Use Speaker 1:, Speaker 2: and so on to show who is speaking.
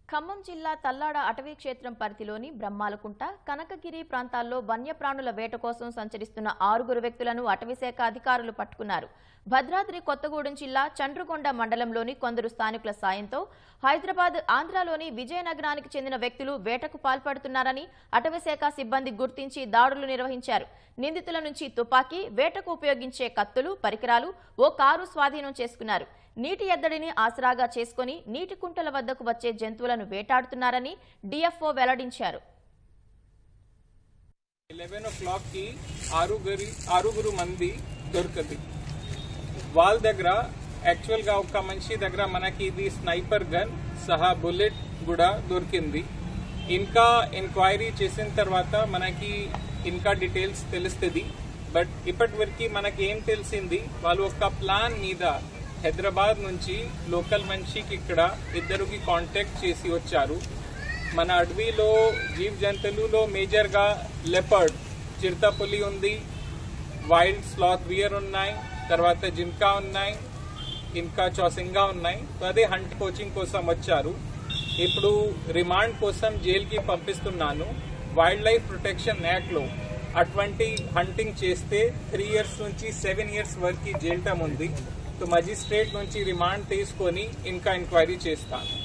Speaker 1: ఖమ్మం జిల్లా తల్లాడ అటవీ క్షేత్రం పరిధిలోని బ్రహ్మాలకుంట కనకగిరి ప్రాంతాల్లో వన్యప్రాణుల వేట కోసం సంచరిస్తున్న ఆరుగురు వ్యక్తులను అటవీశాఖ అధికారులు పట్టుకున్నారు భద్రాద్రి కొత్తగూడెం జిల్లా చండ్రుగొండ మండలంలోని కొందరు స్థానికుల సాయంతో హైదరాబాద్ ఆంధ్రాలోని విజయనగరానికి చెందిన వ్యక్తులు వేటకు పాల్పడుతున్నారని అటవీశాఖ సిబ్బంది గుర్తించి దాడులు నిర్వహించారు నిందితుల నుంచి తుపాకీ వేటకు ఉపయోగించే కత్తులు పరికరాలు ఓ కారు స్వాధీనం చేసుకున్నారు నీటి ఎద్దడిని ఆసరాగా చేసుకుని నీటి కుంటల వద్దకు వచ్చే జంతువులను వేటాడుతున్నారని డిఎఫ్ఓ వెల్లడించారు
Speaker 2: ఎలెవెన్ ఓ క్లాక్ కి ఆరుగురి ఆరుగురు మంది దొరకది వాళ్ళ దగ్గర యాక్చువల్ గా ఒక మనిషి దగ్గర మనకి ఇది స్నైపర్ గన్ సహా బుల్లెట్ కూడా దొరికింది ఇంకా ఎంక్వైరీ చేసిన తర్వాత మనకి ఇంకా డీటెయిల్స్ తెలుస్తుంది బట్ ఇప్పటి వరకు మనకి ఏం తెలిసింది వాళ్ళు ఒక ప్లాన్ మీద హైదరాబాద్ నుంచి లోకల్ మనిషికి ఇక్కడ ఇద్దరికి కాంటాక్ట్ చేసి వచ్చారు మన అడవిలో జీవ జంతువులలో మేజర్గా లెపర్డ్ చిరుతపులి ఉంది వైల్డ్ స్లాత్ బియర్ ఉన్నాయి తర్వాత జింకా ఉన్నాయి ఇంకా చౌసింగా ఉన్నాయి సో అదే హంట్ కోచింగ్ కోసం వచ్చారు ఇప్పుడు రిమాండ్ కోసం జైలుకి పంపిస్తున్నాను వైల్డ్ లైఫ్ ప్రొటెక్షన్ యాక్ట్లో అటువంటి హంటింగ్ చేస్తే త్రీ ఇయర్స్ నుంచి సెవెన్ ఇయర్స్ వరకు జైల్ టర్మ్ ఉంది సో మజిస్ట్రేట్ నుంచి రిమాండ్ తీసుకొని ఇంకా ఎంక్వైరీ చేస్తాను